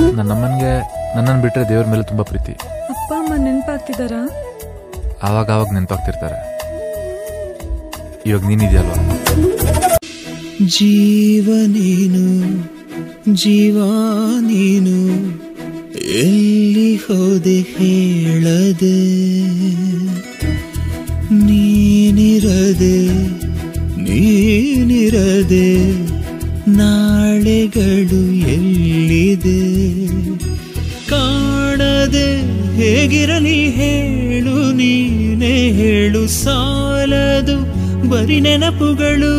ನನ್ನ ಅಮ್ಮನಿಗೆ ನನ್ನನ್ನು ಬಿಟ್ಟರೆ ದೇವ್ರ ಮೇಲೆ ತುಂಬ ಪ್ರೀತಿ ಅಪ್ಪ ಅಮ್ಮ ನೆನಪಾಗ್ತಿದಾರಾ ಆವಾಗ ಆವಾಗ ನೆನಪಾಗ್ತಿರ್ತಾರೆ ಇವಾಗ ನೀನಿದೆಯಲ್ವಾ ಜೀವ ನೀನು ಜೀವ ನೀನು ಎಲ್ಲಿ ಹೋದೆ ಹೇಳದೆ ನೀನಿರದೆ ನೀನಿರದೆ ನಾಳೆಗಳು ಎಲ್ಲಿದೆ ಕಾಣದೆ ಹೇಗಿರಲಿ ಹೇಳು ನೀನೇ ಹೇಳು ಸಾಲದು ಬರಿ ನೆನಪುಗಳು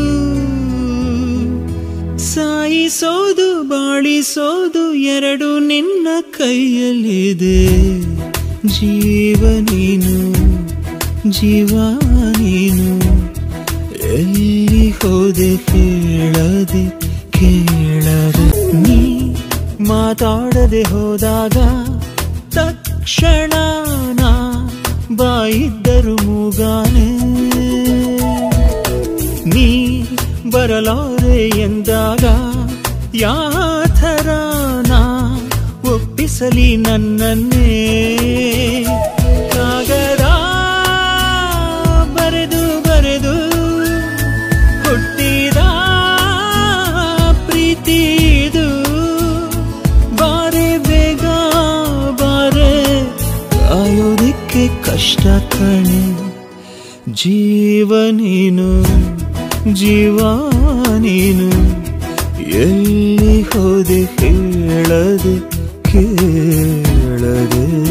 ಸಾಯಿಸೋದು ಬಾಳಿಸೋದು ಎರಡು ನಿನ್ನ ಕೈಯಲ್ಲಿದೆ ಜೀವ ನೀನು ಜೀವ ನೀನು ಎಲ್ಲಿ ಹೋದೆ ಕೇಳದೆ ಕೇಳದೆ ನೀ ಮಾತಾಡದೆ ಹೋದಾಗ ತಕ್ಷಣ ನಾ ಬಾಯಿದ್ದರು ಮೂಗಾನೆ ನೀ ಬರಲಾರೆ ಎಂದಾಗ ಯಾಥರ ನಾ ಒಪ್ಪಿಸಲಿ ನನ್ನನ್ನೇ ಕಾಗದ ಬರೆದು ಬರೆದು ಹುಟ್ಟಿದ ಪ್ರೀತಿ ಇದು ಬಾರೆ ಬೇಗ ಬಾರೆ ಕಾಯೋದಿಕ್ಕೆ ಕಷ್ಟ ಕಣೆ ಜೀವ ನೀನು ಜೀವ ನೀನು ಎಲ್ಲಿ ಹೋದೆ ಹೇಳದೆ ಕೇಳದೆ